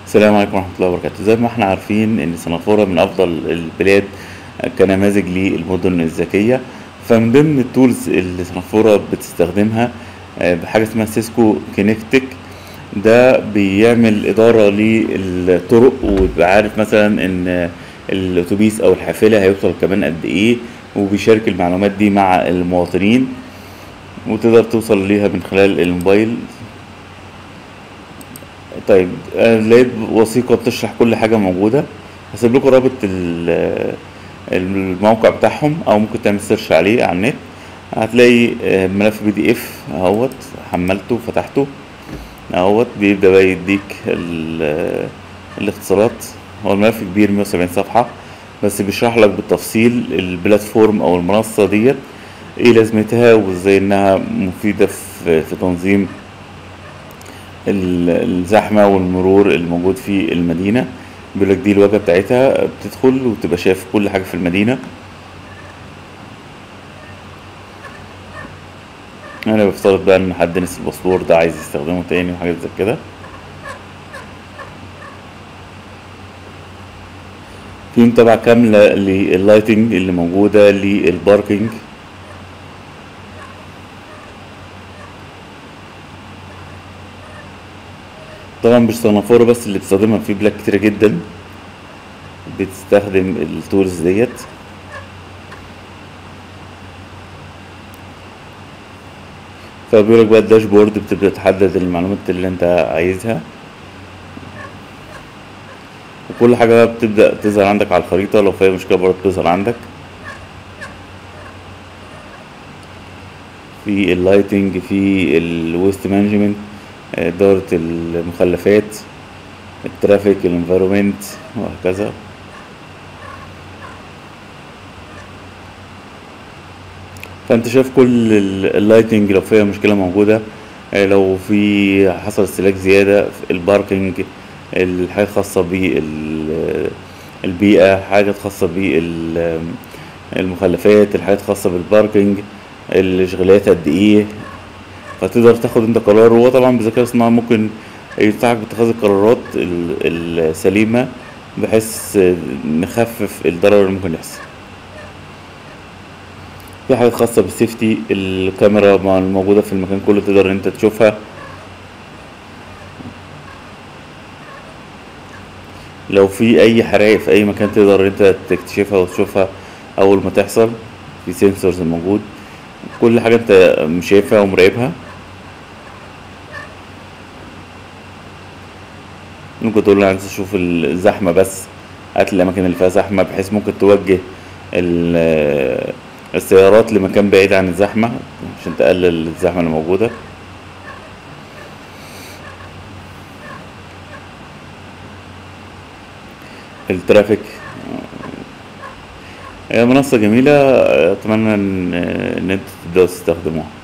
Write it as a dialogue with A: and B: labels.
A: السلام عليكم ورحمة الله وبركاته زي ما احنا عارفين ان سنغافورة من افضل البلاد كنماذج للمدن الذكية فمن ضمن التولز اللي سنغافورة بتستخدمها آه، بحاجة اسمها سيسكو كينكتك ده بيعمل إدارة للطرق ويبقى عارف مثلا ان الأتوبيس أو الحافلة هيوصل كمان قد إيه وبيشارك المعلومات دي مع المواطنين وتقدر توصل ليها من خلال الموبايل طيب آه، لقيت وثيقة بتشرح كل حاجة موجودة هسيب لكم رابط ال- الموقع بتاعهم او ممكن تعمل سيرش عليه على النت هتلاقي آه، ملف بي دي اف اهوت حملته فتحته اهوت بيبدأ بقى يديك ال- الاختصارات هو الملف كبير 170 صفحة بس بيشرح لك بالتفصيل البلاتفورم او المنصة ديت ايه لازمتها وازاي انها مفيدة في في تنظيم ال- الزحمة والمرور الموجود في المدينة بيقول لك دي الواجهة بتاعتها بتدخل وتبقى شايف كل حاجة في المدينة أنا بفترض بقى إن حد نسي الباسورد ده عايز يستخدمه تاني وحاجات زي كده في متابعة كاملة لللايتنج اللي موجودة للباركينج طبعا مش سنغافورة بس اللي بتستخدمها في بلاد كتيرة جدا بتستخدم التولز ديت فبيقولك بقى الداشبورد بتبدأ تحدد المعلومات اللي انت عايزها وكل حاجة بقى بتبدأ تظهر عندك على الخريطة لو فيها مشكلة برضه بتظهر عندك في اللايتنج في الويست مانجمنت إدارة المخلفات الترافيك الانفيرومنت وهكذا فانت شايف كل ال- اللايتنج لو فيها مشكلة موجودة آه، لو في حصل استهلاك زيادة في الباركينج الحاجات الخاصة بالبيئة حاجات خاصة بالمخلفات الحاجات الخاصة بالباركينج الاشغالات قد ايه فتقدر تاخد انت قرار وهو طبعا بالذكاء الاصطناعي ممكن ينفعك باتخاذ القرارات ال- السليمة بحيث نخفف الضرر اللي ممكن يحصل في حاجات خاصة بالسيفتي الكاميرا مع- الموجودة في المكان كله تقدر ان انت تشوفها لو في اي حرائق في اي مكان تقدر ان انت تكتشفها وتشوفها اول ما تحصل في سنسورز موجود كل حاجة انت مش شايفها ومراقبها ممكن تقول له عايز اشوف الزحمة بس هات الاماكن اللي فيها زحمة بحيث ممكن توجه ال- السيارات لمكان بعيد عن الزحمة عشان تقلل الزحمة اللي موجودة الترافيك هي منصة جميلة أتمنى إن إن أنتوا تبدأوا تستخدموها